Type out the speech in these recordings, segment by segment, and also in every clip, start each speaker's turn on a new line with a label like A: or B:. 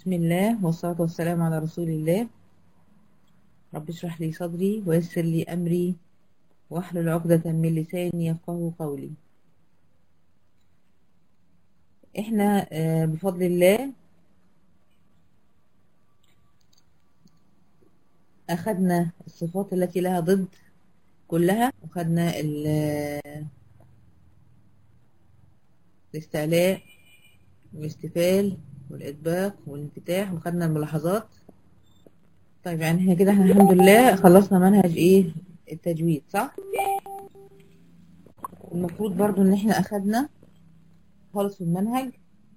A: بسم الله والصلاة والسلام على رسول الله رب اشرح لي صدري ويسر لي أمري واحلل عقدة من لساني يفقه قولي احنا آه، بفضل الله أخذنا الصفات التي لها ضد كلها وخدنا ال- الاستعلاء والاستفال والإطباق والانفتاح وخدنا الملاحظات طيب يعني احنا كده احنا الحمد لله خلصنا منهج ايه التجويد صح المفروض برضو ان احنا اخدنا خالص في المنهج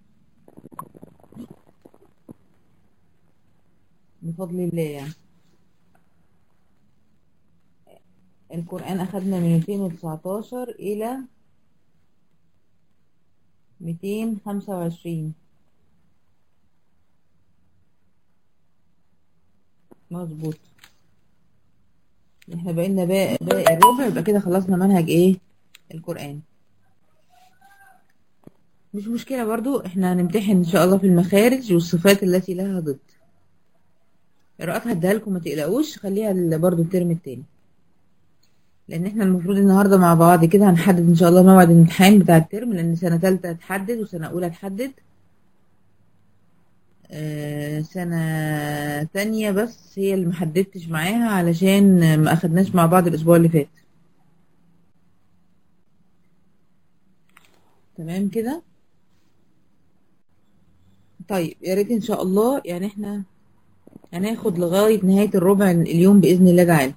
A: بفضل الله يعني القرآن أخدنا من 219 إلى 225 مظبوط احنا بقينا باقي باقي الربع يبقى كده خلصنا منهج ايه القرآن مش مشكلة برضو احنا هنمتحن ان شاء الله في المخارج والصفات التي لها ضد الرقات هديها لكم ما تقلقوش خليها ال- برضو الترم التاني لان احنا المفروض النهارده مع بعض كده هنحدد ان شاء الله موعد الامتحان بتاع الترم لان سنة تالتة هتحدد وسنة اولى هتحدد آه، سنة تانية بس هي اللي محددتش معاها علشان ما اخدناش مع بعض الاسبوع اللي فات تمام كده طيب يا ريت ان شاء الله يعني احنا هناخد لغاية نهاية الربع اليوم بإذن الله تعالى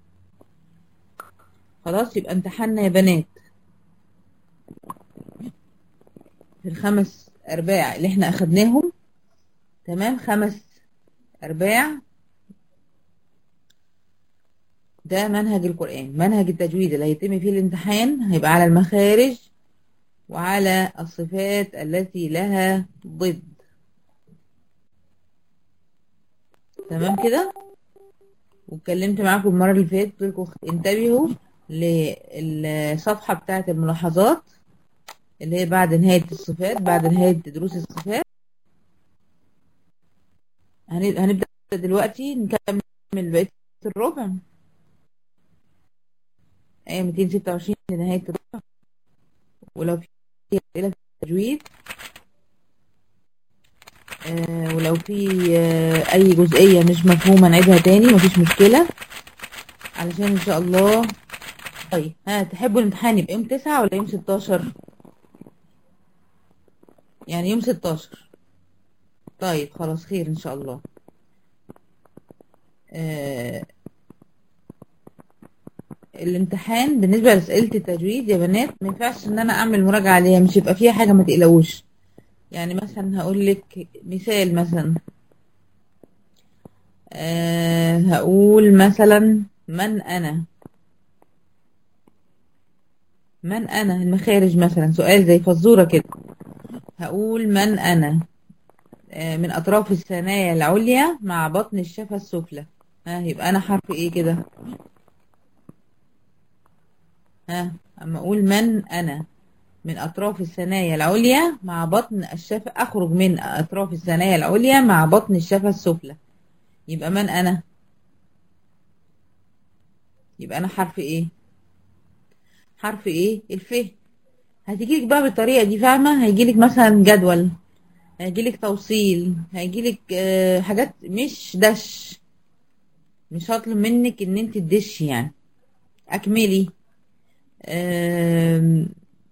A: خلاص يبقى امتحاننا يا بنات في الخمس أرباع اللي احنا أخدناهم تمام خمس أرباع ده منهج القرآن منهج التجويد اللي هيتم فيه الامتحان هيبقى على المخارج وعلى الصفات التي لها ضد تمام كده واتكلمت معاكم المرة اللي فاتت قلت لكم انتبهوا للصفحة بتاعة الملاحظات اللي هي بعد نهاية الصفات بعد نهاية دروس الصفات هن- هنبدأ دلوقتي نكمل بقية الربع آية 226 لنهاية الربع ولو في أسئلة في التجويد آه ولو في آه أي جزئية مش مفهومة نعيدها تاني مفيش مشكلة علشان إن شاء الله طيب ها تحبوا الامتحان يبقى يوم تسعة ولا يوم ستاشر يعني يوم ستاشر طيب خلاص خير إن شاء الله آه الامتحان بالنسبة لأسئلة التجويد يا بنات ما ينفعش إن أنا أعمل مراجعة عليها مش يبقى فيها حاجة ما تقلقوش يعني مثلا هقول لك مثال مثلا أه هقول مثلا من أنا من أنا المخارج مثلا سؤال زي فزورة كده هقول من أنا أه من أطراف الثنايا العليا مع بطن الشفة السفلى ها يبقى أنا حرف إيه كده ها أما أقول من أنا من أطراف الثنايا العليا مع بطن الشفة أخرج من أطراف الثنايا العليا مع بطن الشفة السفلى يبقى من أنا يبقى أنا حرف إيه حرف إيه الف هتجيلك بقى بالطريقة دي فاهمة هيجيلك مثلا جدول هيجيلك توصيل هيجيلك آه، حاجات مش دش مش هطلب منك ان انت تدشي يعني اكملي آم،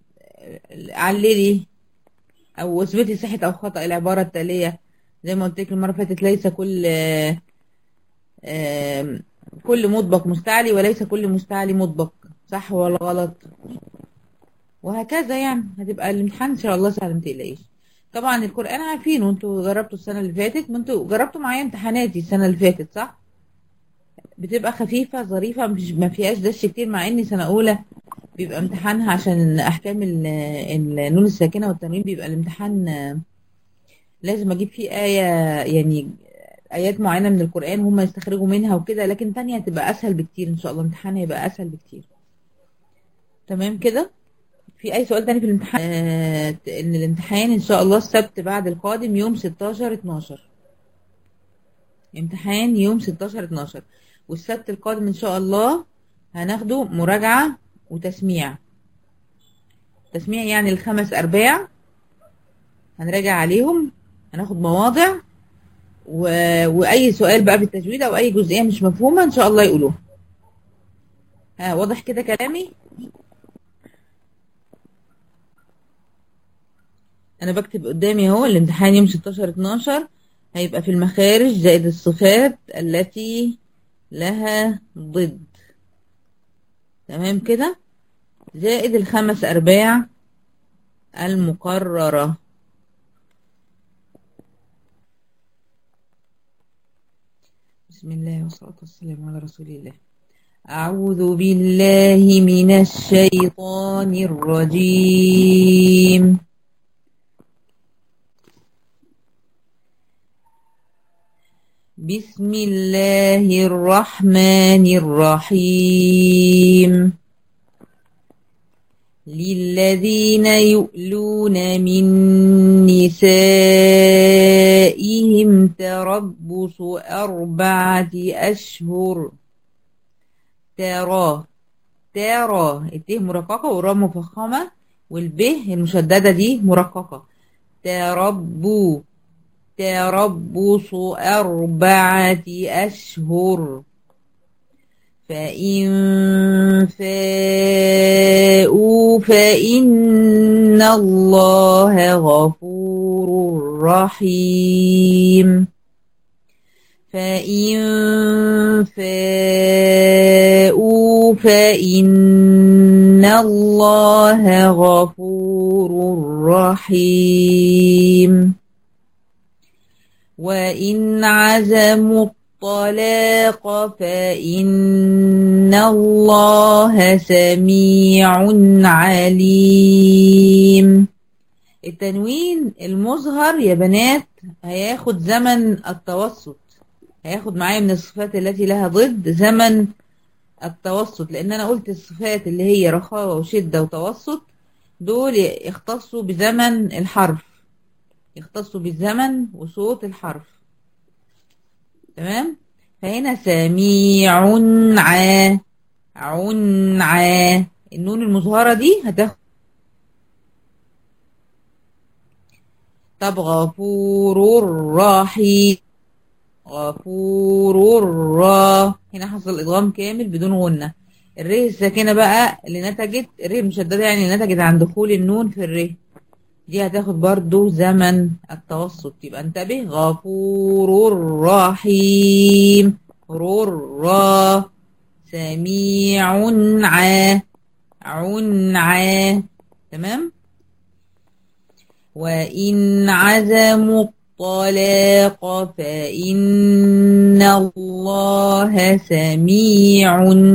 A: عللي او اثبتي صحة او خطأ العبارة التالية زي ما قلت لك المرة اللي فاتت ليس كل آه، آم، كل مطبق مستعلي وليس كل مستعلي مطبق صح ولا غلط وهكذا يعني هتبقى الامتحان ان شاء الله سهل ما تقلقيش طبعا القرآن عارفينه انتوا جربتوا السنة اللي فاتت ما انتوا جربتوا معايا امتحاناتي السنة اللي فاتت صح بتبقى خفيفة ظريفة مش ما فيهاش دش كتير مع اني سنة اولى بيبقى امتحانها عشان احكام ال- النون الساكنة والتنوين بيبقى الامتحان آه، لازم اجيب فيه آية يعني آيات معينة من القرآن هم يستخرجوا منها وكده لكن تانية هتبقى اسهل بكتير ان شاء الله امتحان هيبقى اسهل بكتير تمام كده في اي سؤال تاني في الامتحان آه ان الامتحان ان شاء الله السبت بعد القادم يوم 16 12 امتحان يوم 16 12 والسبت القادم ان شاء الله هناخده مراجعة وتسميع تسميع يعني الخمس ارباع هنراجع عليهم هناخد مواضع و... واي سؤال بقى بالتجويد او اي جزئية مش مفهومة ان شاء الله يقولوها ها واضح كده كلامي انا بكتب قدامي اهو الامتحان يوم 16 12 هيبقى في المخارج زائد الصفات التي لها ضد تمام كده زائد الخمس ارباع المقررة بسم الله والصلاة والسلام على رسول الله أعوذ بالله من الشيطان الرجيم بسم الله الرحمن الرحيم للذين يؤلون من نسائهم تربص أربعة أشهر ترى ترى التيه مرققة والراء مفخمة والب المشددة دي مرققة تربو تربص أربعة أشهر فإن فاءوا فإن الله غفور رحيم فإن فاءوا فإن الله غفور رحيم وإن عزموا الطلاق فإن الله سميع عليم التنوين المظهر يا بنات هياخد زمن التوسط هياخد معايا من الصفات التي لها ضد زمن التوسط لان انا قلت الصفات اللي هي رخاوة وشدة وتوسط دول يختصوا بزمن الحرف يختصوا بالزمن وصوت الحرف تمام فهنا سميع ع عن ع النون المظهرة دي هتاخد طب غفور رحيم غفور را هنا حصل ادغام كامل بدون غنة الر الساكنة بقى اللي نتجت الر المشددة يعني اللي نتجت عن دخول النون في الر دي هتاخد برضو زمن التوسط يبقى انتبه غفور رحيم رر را سميع ع عن ع تمام وإن عزموا الطلاق فإن الله سميع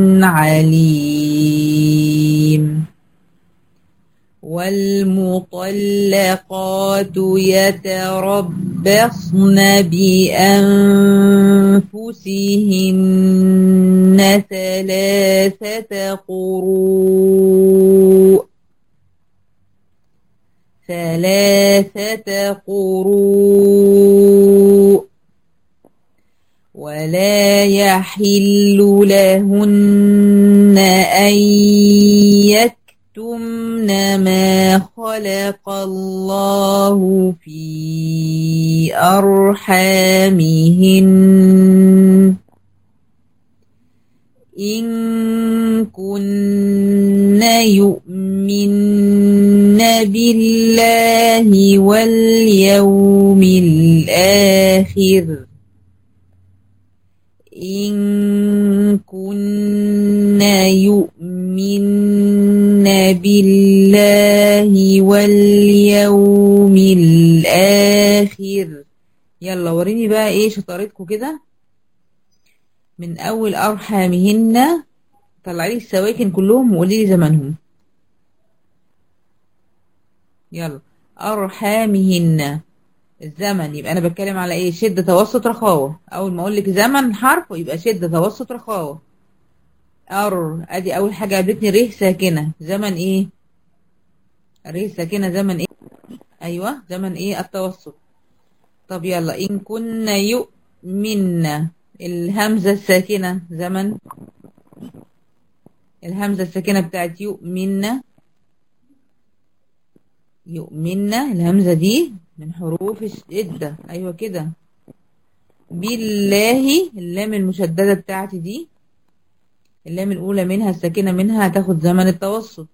A: عليم والمطلقات يتربصن بأنفسهن ثلاثة قروء ثلاثة قروء ولا يحل لهن أن يكتمن ما خلق الله في أرحامهن إن كن يؤمن بالله واليوم الآخر إن كن يؤمن بالله واليوم الآخر يلا وريني بقى ايه شطارتكم كده من أول أرحامهن طلعي لي السواكن كلهم وقولي لي زمنهم يلا أرحامهن الزمن يبقى أنا بتكلم على إيه شدة توسط رخاوة أول ما أقول لك زمن حرف يبقى شدة توسط رخاوة أر أدي أول حاجة قابلتني ره ساكنة زمن إيه ره ساكنة زمن إيه أيوة زمن إيه التوسط طب يلا إن كنا يؤ يؤمن الهمزة الساكنة زمن الهمزة الساكنة بتاعت يؤمن يؤمن الهمزة دي من حروف الشدة أيوة كده بالله اللام المشددة بتاعتي دي اللام الأولى منها الساكنة منها هتاخد زمن التوسط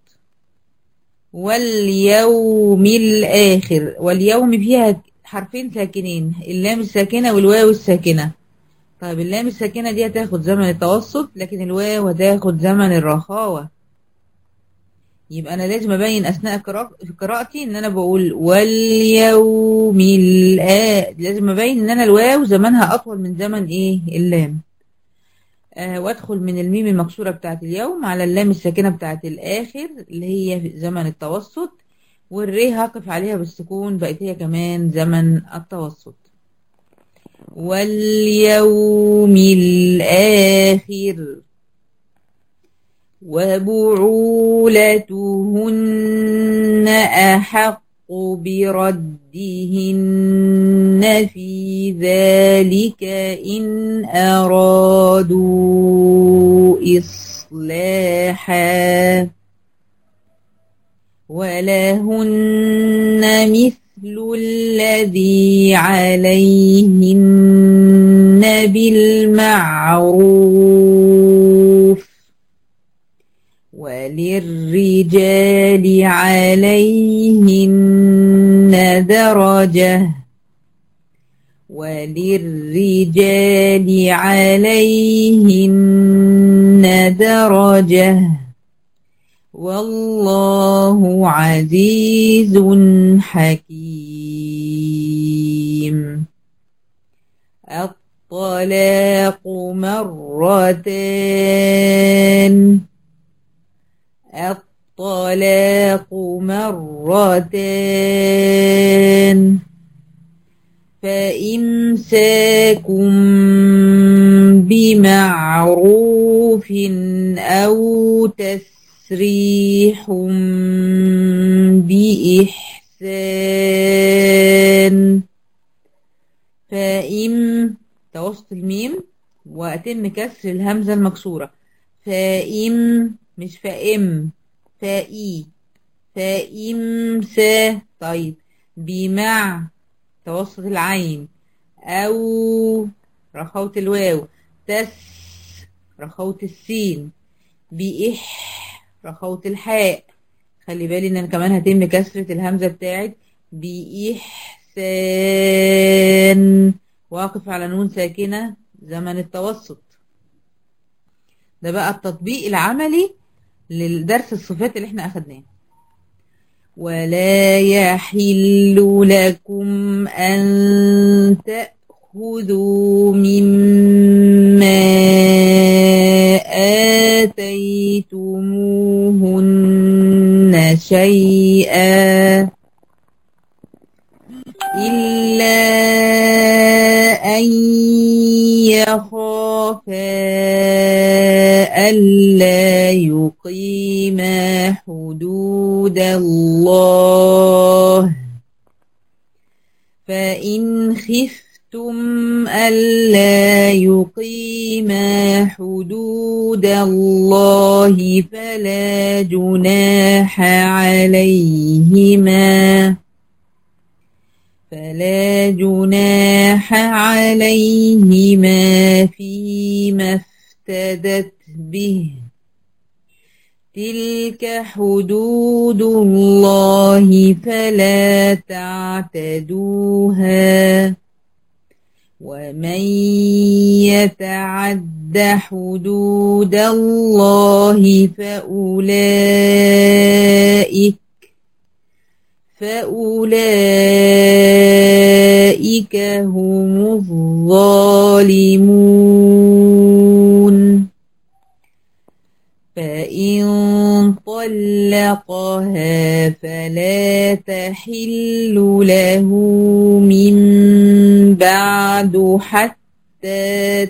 A: واليوم الآخر واليوم فيها حرفين ساكنين اللام الساكنة والواو الساكنة طيب اللام الساكنة دي هتاخد زمن التوسط لكن الواو هتاخد زمن الرخاوة يبقى أنا لازم أبين أثناء قراءتي إن أنا بقول واليوم الآخر لازم أبين إن أنا الواو زمنها أطول من زمن إيه اللام آه وادخل من الميم المكسورة بتاعت اليوم على اللام الساكنة بتاعت الآخر اللي هي زمن التوسط والري هقف عليها بالسكون بقت هي كمان زمن التوسط واليوم الآخر وبعولتهن أحق بردهن في ذلك إن أرادوا إصلاحا ولهن مثل الذي عليهن بالمعروف وللرجال عليهن درجة وللرجال عليهن درجة والله عزيز حكيم الطلاق مرتان الطلاق مرتان فإمساكم بمعروف أو تسريح بإحسان فإم توسط الميم وأتم كسر الهمزة المكسورة فإم مش فإم فإي فإمسا طيب بمع توسط العين أو رخوة الواو تس رخوة السين بإح رخوة الحاء خلي بالي ان انا كمان هتم كسرة الهمزة بتاعت بإحسان واقف على نون ساكنة زمن التوسط ده بقى التطبيق العملي للدرس الصفات اللي احنا اخدناه ولا يحل لكم أن تأخذوا مما آتيتموهن شيئا إلا أن يخافا ألا يقيما حدود الله فإن خفتم ألا يقيما حدود الله فلا جناح عليهما فلا جناح عليهما فيما افتدت به تلك حدود الله فلا تعتدوها ومن يتعد حدود الله فأولئك فأولئك هم الظالمون فإن طلقها فلا تحل له من بعد حتى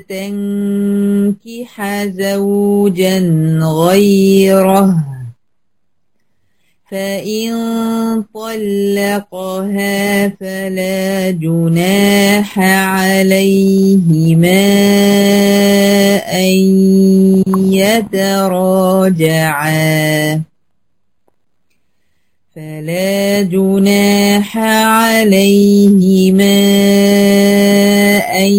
A: تنكح زوجا غيره فإن طلقها فلا جناح عليهما أن يتراجعا فلا جناح عليهما أن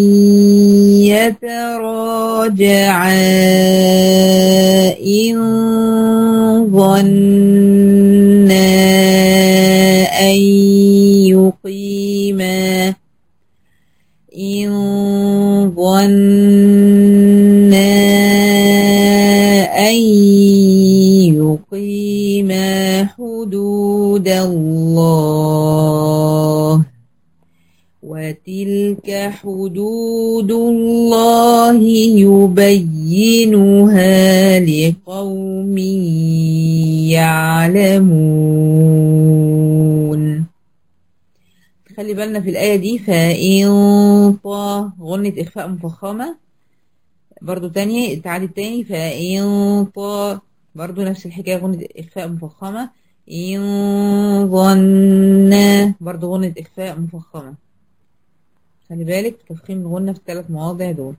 A: يتراجعا إن ظنا أن يقيما إن ظنا أن يقيما حدود الله وتلك حدود الله يبينها لقوم يعلمون خلي بالنا في الآية دي فإن طا غنة إخفاء مفخمة برضو تانية تعالي التاني فإن طا برضو نفس الحكاية غنة إخفاء مفخمة إن ظن برضو غنة إخفاء مفخمة خلي بالك تفخيم الغنة في الثلاث مواضع دول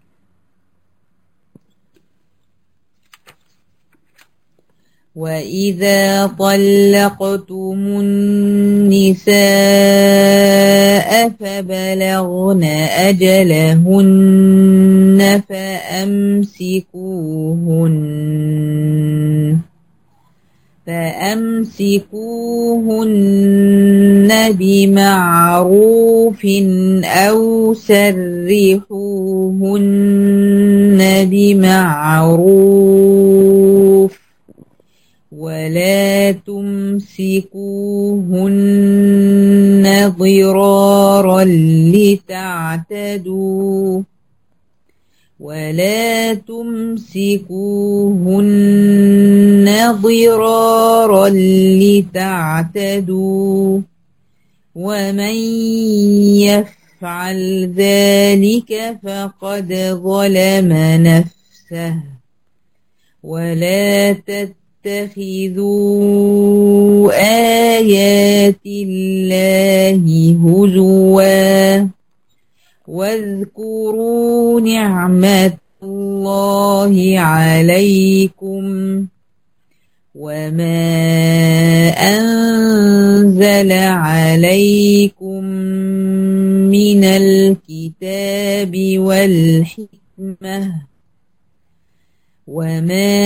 A: وإذا طلقتم النساء فبلغن أجلهن فأمسكوهن فأمسكوهن بمعروف أو سرحوهن بمعروف ولا تمسكوهن ضرارا لتعتدوا ولا تمسكوهن ضرارا لتعتدوا ومن يفعل ذلك فقد ظلم نفسه ولا تتخذوا آيات الله هزواً واذكروا نعمة الله عليكم وما أنزل عليكم من الكتاب والحكمة وما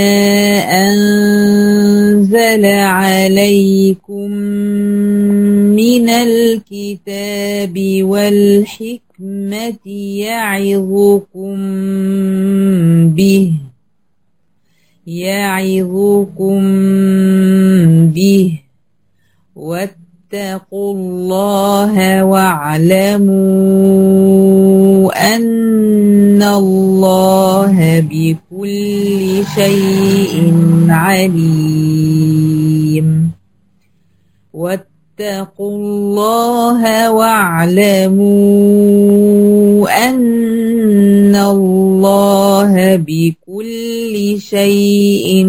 A: أنزل عليكم من الكتاب والحكمة يعظكم به يعظكم به واتقوا الله واعلموا أن الله بكل شيء عليم واتقوا الله واعلموا أن الله بكل شيء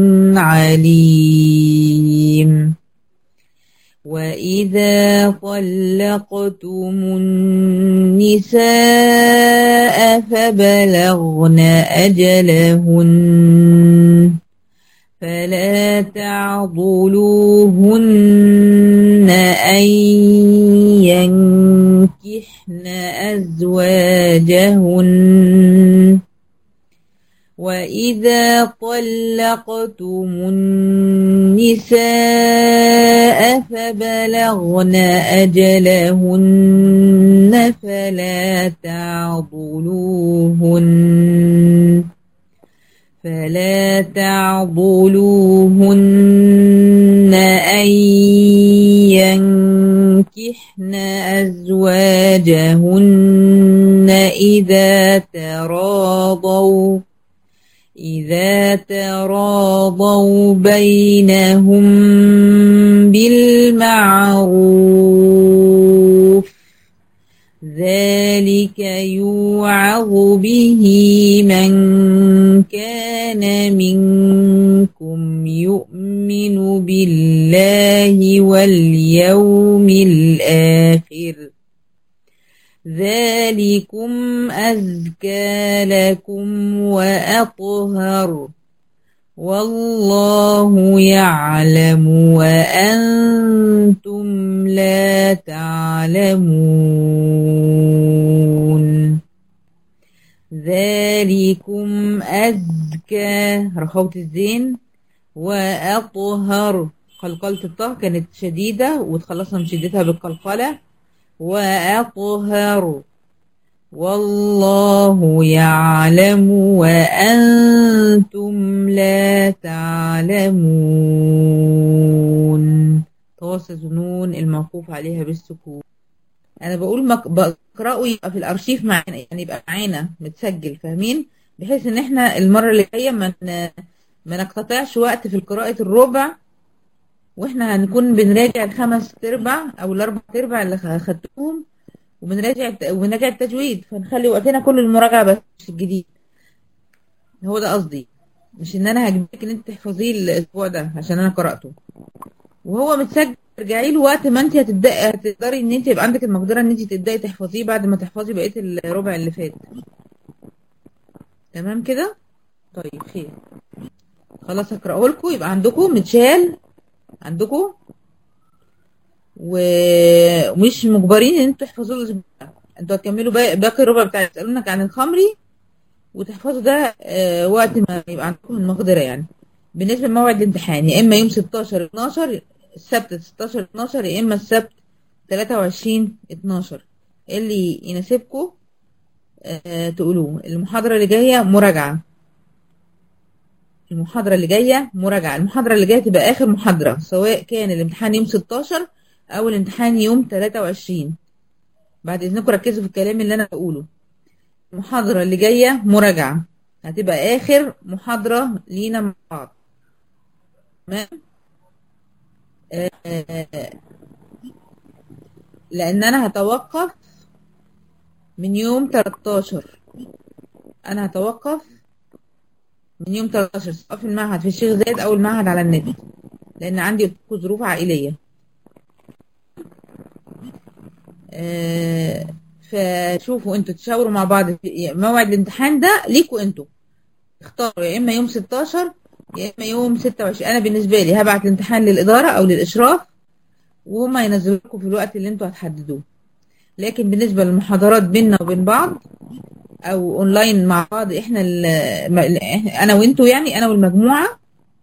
A: عليم وإذا طلقتم النساء فبلغن أجلهن فلا تعضلوهن أن ينكحن أزواجهن وإذا طلقتم النساء فبلغن أجلهن فلا تعضلوهن فلا تعضلوهن أن ينكحن أزواجهن إذا تراضوا إذا تراضوا بينهم بالمعروف ذلك يوعظ به من كان منكم يؤمن بالله واليوم الآخر ذلكم أزكى لكم وأطهر والله يعلم وأنتم لا تعلمون ذلكم أزكى رخوة الزين وأطهر قلقلة الطه كانت شديدة وتخلصنا من شدتها بالقلقلة وأطهر والله يعلم وأنتم لا تعلمون تواصل نون الموقوف عليها بالسكون أنا بقول مك... بقرأه يبقى في الأرشيف معانا يعني يبقى معانا متسجل فاهمين بحيث إن إحنا المرة اللي جاية ما من... ما نقتطعش وقت في قراءة الربع واحنا هنكون بنراجع الخمس ارباع او الاربع ارباع اللي خدتوهم وبنراجع وبنراجع التجويد فنخلي وقتنا كله المراجعه بس الجديد هو ده قصدي مش ان انا هجيبك ان انت تحفظيه الاسبوع ده عشان انا قراته وهو متسجل ارجعي له وقت ما انت هتبداي هتقدري ان انت يبقى عندك المقدره ان انت تبداي تحفظيه بعد ما تحفظي بقيه الربع اللي فات تمام كده طيب خير خلاص هقراه لكم يبقى عندكم متشال عندكم ومش مجبرين ان انتوا تحفظوا الاسبوع انتوا هتكملوا باقي الربع بتاع يسالونك عن الخمري وتحفظوا ده آه وقت ما يبقى عندكم المقدره يعني بالنسبه لموعد الامتحان يا اما يوم 16 12 السبت 16 12 يا اما السبت 23 12 اللي يناسبكم آه تقولوه المحاضره اللي جايه مراجعه المحاضرة اللي جاية مراجعة المحاضرة اللي جاية تبقى آخر محاضرة سواء كان الامتحان يوم 16 أو الامتحان يوم 23 بعد إذنكم ركزوا في الكلام اللي أنا بقوله المحاضرة اللي جاية مراجعة هتبقى آخر محاضرة لينا مع بعض تمام لأن أنا هتوقف من يوم 13 أنا هتوقف من يوم 13 سواء في المعهد في الشيخ زايد او المعهد على النت لان عندي ظروف عائليه آه فشوفوا انتوا تشاوروا مع بعض في موعد الامتحان ده ليكوا انتوا اختاروا يا اما يوم 16 يا اما يوم 26 انا بالنسبه لي هبعت الامتحان للاداره او للاشراف وهم ينزلوا لكم في الوقت اللي انتوا هتحددوه لكن بالنسبه للمحاضرات بيننا وبين بعض او اونلاين مع بعض احنا انا وانتوا يعني انا والمجموعه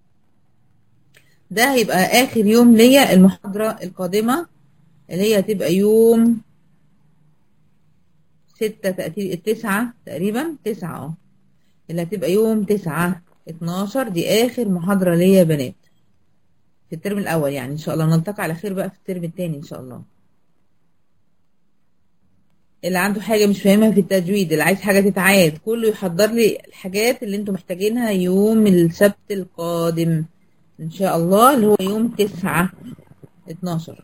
A: ده هيبقى اخر يوم ليا المحاضره القادمه اللي هي هتبقى يوم ستة تقريبا تسعة تقريبا تسعة اه اللي هتبقى يوم تسعة اتناشر دي اخر محاضرة ليا يا بنات في الترم الاول يعني ان شاء الله نلتقي على خير بقى في الترم التاني ان شاء الله اللي عنده حاجة مش فاهمها في التجويد اللي عايز حاجة تتعاد كله يحضر لي الحاجات اللي انتوا محتاجينها يوم السبت القادم ان شاء الله اللي هو يوم تسعة اتناشر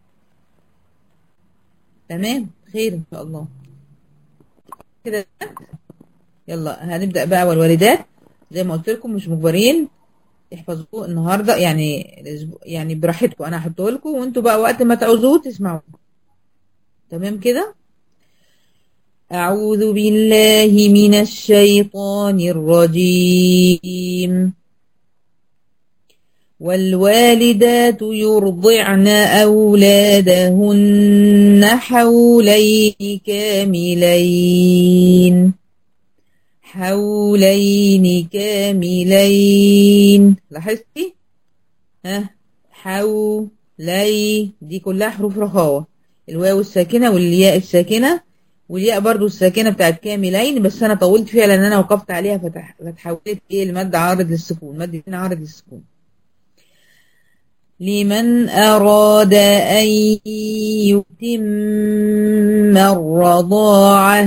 A: تمام خير ان شاء الله كده يلا هنبدأ بقى والوالدات زي ما قلت لكم مش مجبرين تحفظوه النهارده يعني يعني براحتكم انا هحطه لكم وانتوا بقى وقت ما تعوزوه تسمعوه تمام كده أعوذ بالله من الشيطان الرجيم والوالدات يرضعن أولادهن حولين كاملين حولين كاملين لاحظتي ها حولي دي كلها حروف رخاوة الواو الساكنة والياء الساكنة والياء برضو الساكنة بتاعت كاملين بس أنا طولت فيها لأن أنا وقفت عليها فتح فتحولت إيه لمادة عارض للسكون مادة عارض للسكون لمن أراد أن يتم الرضاعة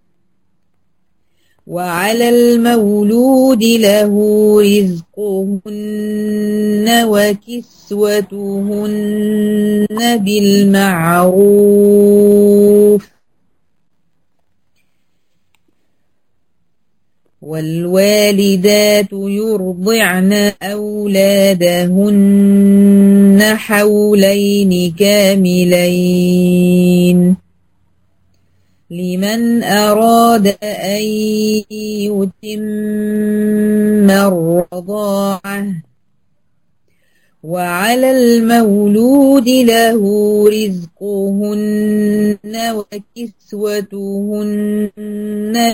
A: وعلى المولود له رزقهن وكسوتهن بالمعروف والوالدات يرضعن أولادهن حولين كاملين لمن أراد أن يتم الرضاعة وعلى المولود له رزقهن وكسوتهن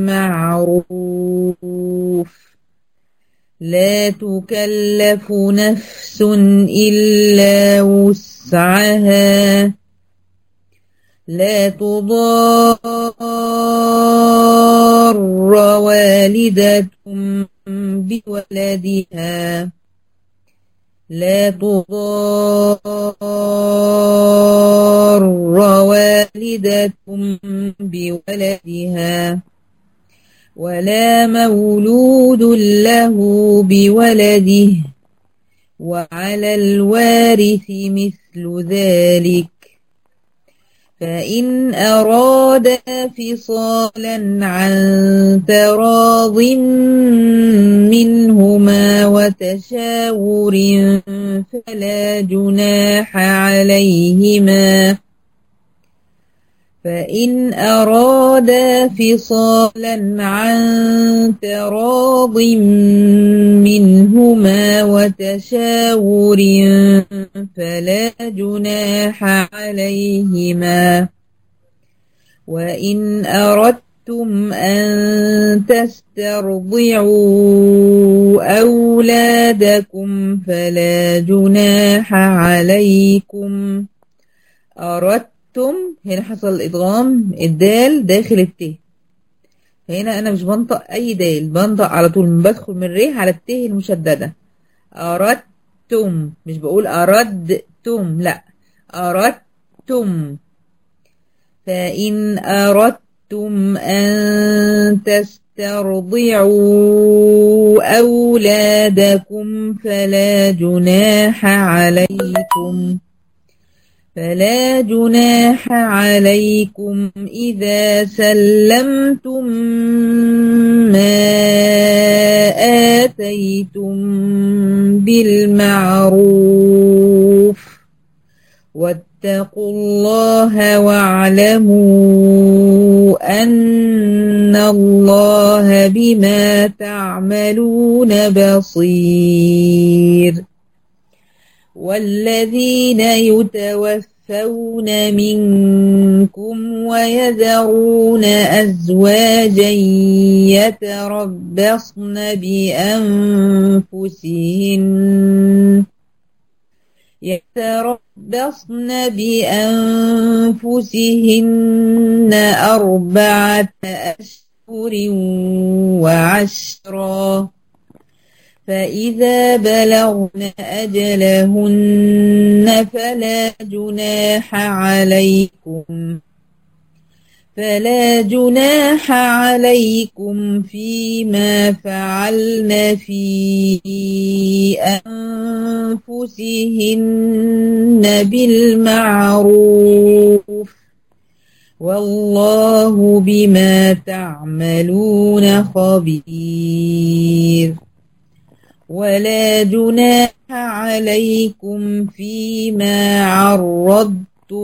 A: بالمعروف لا تكلف نفس إلا وسعها لا تضار والدة بولدها لا تضار والدة بولدها ولا مولود له بولده وعلى الوارث مثل ذلك فإن أرادا فصالا عن تراض منهما وتشاور فلا جناح عليهما فإن أرادا فصالا عن تراض منهما وتشاور فلا جناح عليهما وإن أردتم أن تسترضعوا أولادكم فلا جناح عليكم أردتم هنا حصل الإدغام الدال داخل الت فهنا أنا مش بنطق أي دال بنطق على طول بدخل من ريه على الت المشددة أردتم مش بقول أردتم لا أردتم فإن أردتم أن تسترضعوا أولادكم فلا جناح عليكم فلا جناح عليكم إذا سلمتم ما آتيتم بالمعروف واتقوا الله واعلموا أن الله بما تعملون بصير والذين يتوفون منكم ويذرون أزواجا يتربصن بأنفسهن يتربصن بأنفسهن أربعة أشهر وعشرا فإذا بلغن أجلهن فلا جناح عليكم فلا جناح عليكم فيما فعلن في أنفسهن بالمعروف والله بما تعملون خبير ولا جناح عليكم فيما عرضتم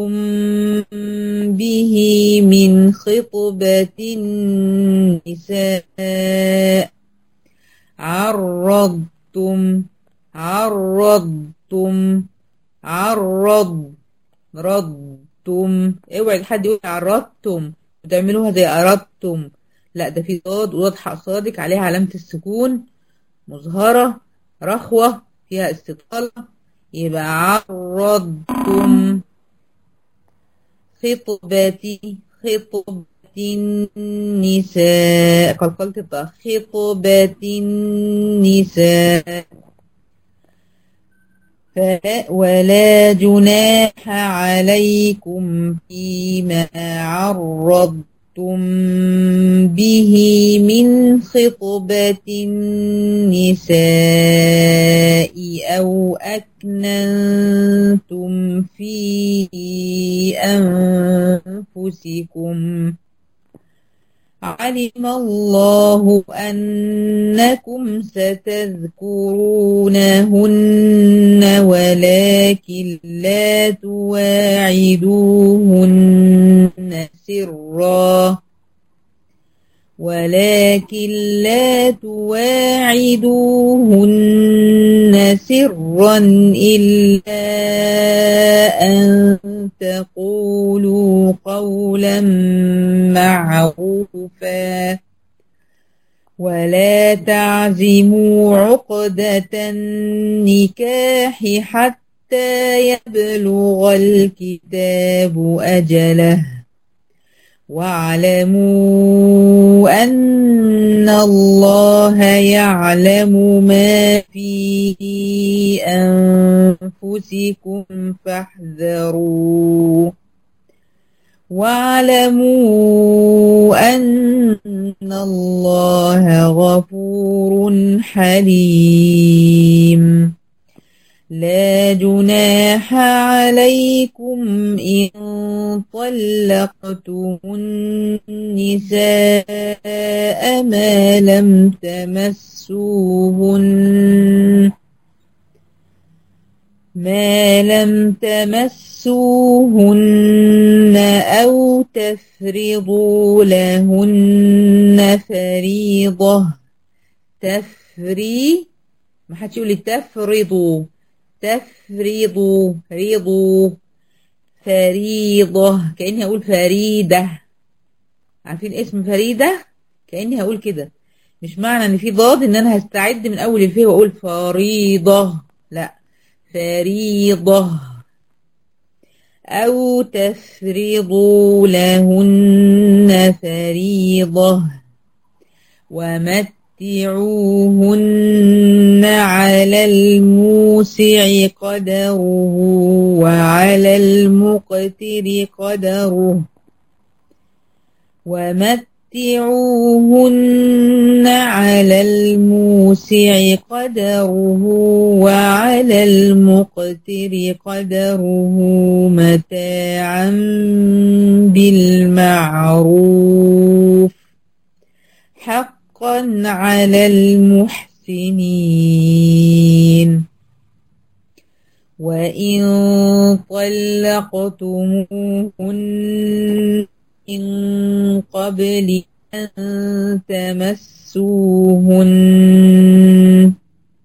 A: به من خطبة النساء عرضتم عرضتم عرض ردتم اوعي حد يقول عرضتم وتعملوها زي أردتم لا ده في ضاد وضاد حق صادق عليها علامة السكون مظهرة رخوة فيها استطالة يبقى عرضتم خطبتي خطبة النساء قلقلت الطاء خطبة النساء فلا ولا جناح عليكم فيما عرضتم به من خطبة النساء أو أكننتم في أنفسكم علم الله أنكم ستذكرونهن ولكن لا تواعدوهن سرا ولكن لا تواعدوهن سرا إلا أن تقولوا قولا معروفا ولا تعزموا عقدة النكاح حتى يبلغ الكتاب أجله واعلموا أن الله يعلم ما في أنفسكم فاحذروا واعلموا أن الله غفور حليم لا جناح عليكم إن طلقتم النساء ما لم تمسوهن ما لم تمسوهن أو تفرضوا لهن فريضة تفري ما حدش يقول لي تفرضوا تفرضوا رضوا فريضة كأني هقول فريدة عارفين اسم فريدة كأني هقول كده مش معنى ان في ضاد ان انا هستعد من اول الفيه واقول فريضة لا فريضة او تفرضوا لهن فريضة ومتعوهن على الموسع قدره وعلى المقتر قدره ومتعوهن على الموسع قدره وعلى المقتر قدره متاعا بالمعروف حقا على المحسنين وإن طلقتموهن من قبل أن تمسوهن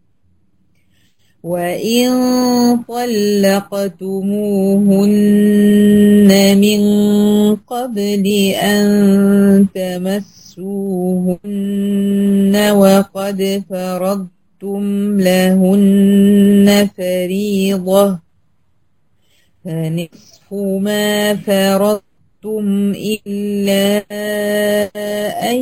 A: وإن طلقتموهن من قبل أن تمسوهن وقد فرضتم لهن فريضة فنصف ما فرضتم أردتم إلا أن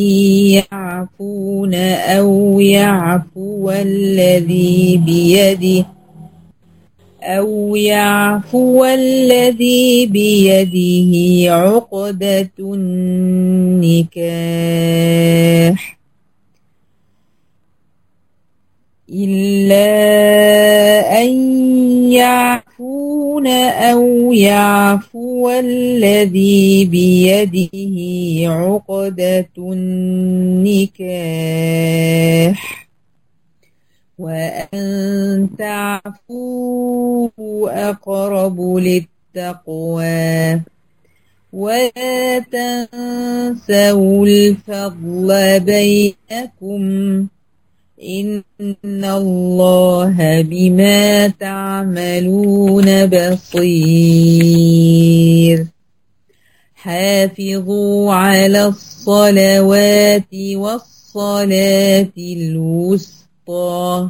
A: يعفون أو يعفو الذي بيده أو يعفو الذي بيده عقدة النكاح إلا أن يعفون أو يعفو الذي بيده عقدة النكاح وأن تعفوا أقرب للتقوى ولا تنسوا الفضل بينكم إن الله بما تعملون بصير حافظوا على الصلوات والصلاة الوسطى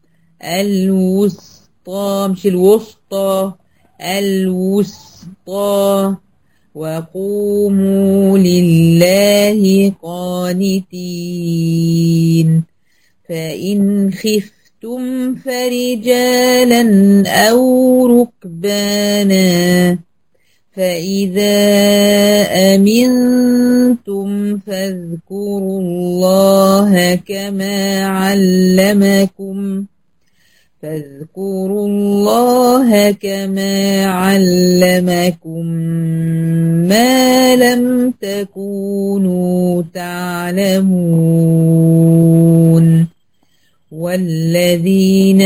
A: الوسطى مش الوسطى الوسطى وقوموا لله قانتين فإن خفتم فرجالا أو ركبانا فإذا أمنتم فاذكروا الله كما علمكم فاذكروا الله كما علمكم ما لم تكونوا تعلمون والذين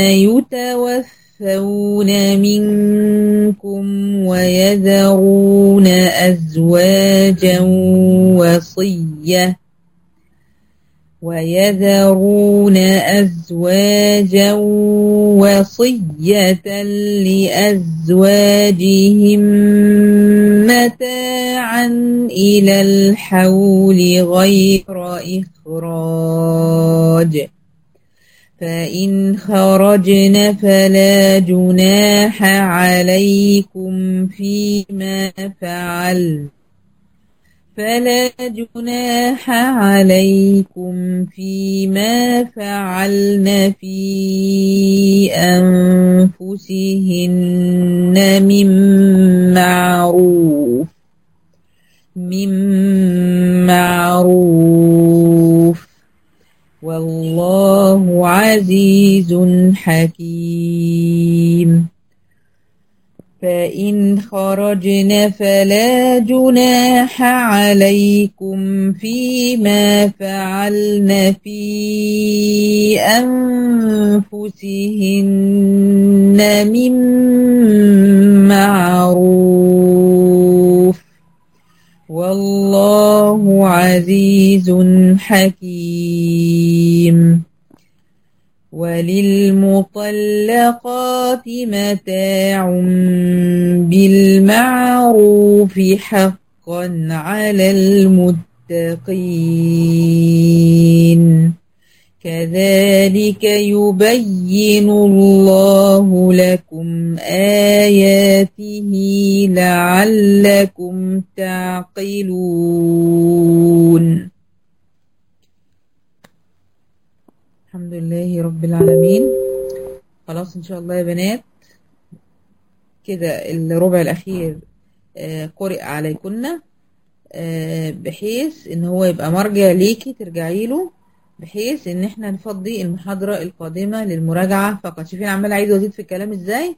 A: يتوفون منكم ويذرون أزواجا وصية ويذرون أزواجا وصية لأزواجهم متاعا إلى الحول غير إخراج فإن خرجن فلا جناح عليكم فيما فعلن فلا جناح عليكم فيما فعلن في أنفسهن من معروف من معروف والله عزيز حكيم فإن خرجن فلا جناح عليكم فيما فعلن في أنفسهن من معروف والله عزيز حكيم وللمطلقات متاع بالمعروف حقا على المتقين كذلك يبين الله لكم آياته لعلكم تعقلون الحمد لله رب العالمين خلاص ان شاء الله يا بنات كده الربع الاخير آه، قرئ عليكن آه، بحيث ان هو يبقى مرجع ليكي ترجعي له بحيث ان احنا نفضي المحاضرة القادمة للمراجعة فقط شايفين عمال اعيد وازيد في الكلام ازاي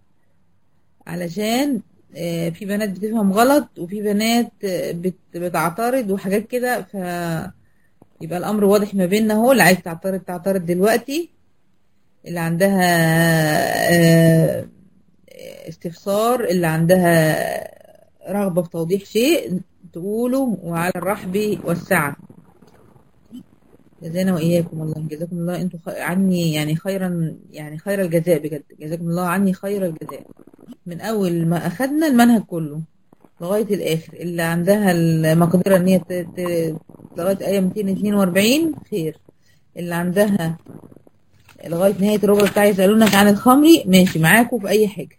A: علشان آه، في بنات بتفهم غلط وفي بنات آه، بت- بتعترض وحاجات كده ف يبقى الامر واضح ما بيننا اهو اللي عايز تعترض تعترض دلوقتي اللي عندها آه، استفسار اللي عندها رغبة في توضيح شيء تقوله وعلى الرحب والسعة جزانا وإياكم الله جزاكم الله انتم خ- عني يعني خيرا يعني خير الجزاء بجد جزاكم الله عني خير الجزاء من أول ما أخدنا المنهج كله لغاية الآخر اللي عندها المقدرة إن هي ت- ت- لغاية آية 242 خير اللي عندها لغاية نهاية الربع بتاعي يسألونك عن الخمر ماشي معاكم في أي حاجة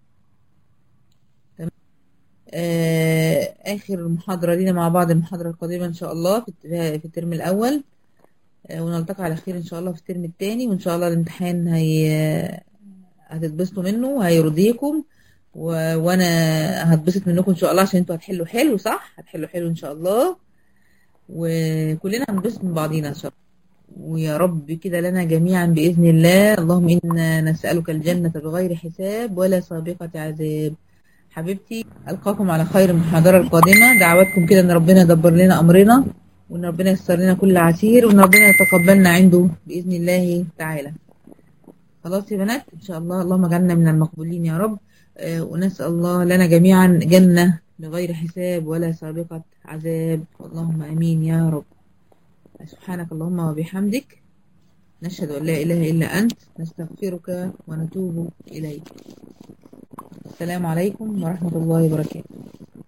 A: تمام آه آخر محاضرة لينا مع بعض المحاضرة القادمة إن شاء الله في الت- في الترم الأول آه ونلتقي على خير إن شاء الله في الترم الثاني وإن شاء الله الامتحان هي هتتبسطوا منه وهيرضيكم و... وأنا هتبسط منكم إن شاء الله عشان انتوا هتحلوا حلو صح هتحلوا حلو إن شاء الله وكلنا هنبسط من بعضينا إن شاء الله ويا رب كده لنا جميعا بإذن الله اللهم إنا نسألك الجنة بغير حساب ولا سابقة عذاب حبيبتي ألقاكم على خير من المحاضرة القادمة دعواتكم كده إن ربنا يدبر لنا أمرنا وإن ربنا يسر لنا كل عسير وإن ربنا يتقبلنا عنده بإذن الله تعالى خلاص يا بنات إن شاء الله اللهم اجعلنا من المقبولين يا رب آه، ونسأل الله لنا جميعا جنة بغير حساب ولا سابقة عذاب اللهم آمين يا رب سبحانك اللهم وبحمدك نشهد أن لا إله إلا أنت نستغفرك ونتوب إليك السلام عليكم ورحمة الله وبركاته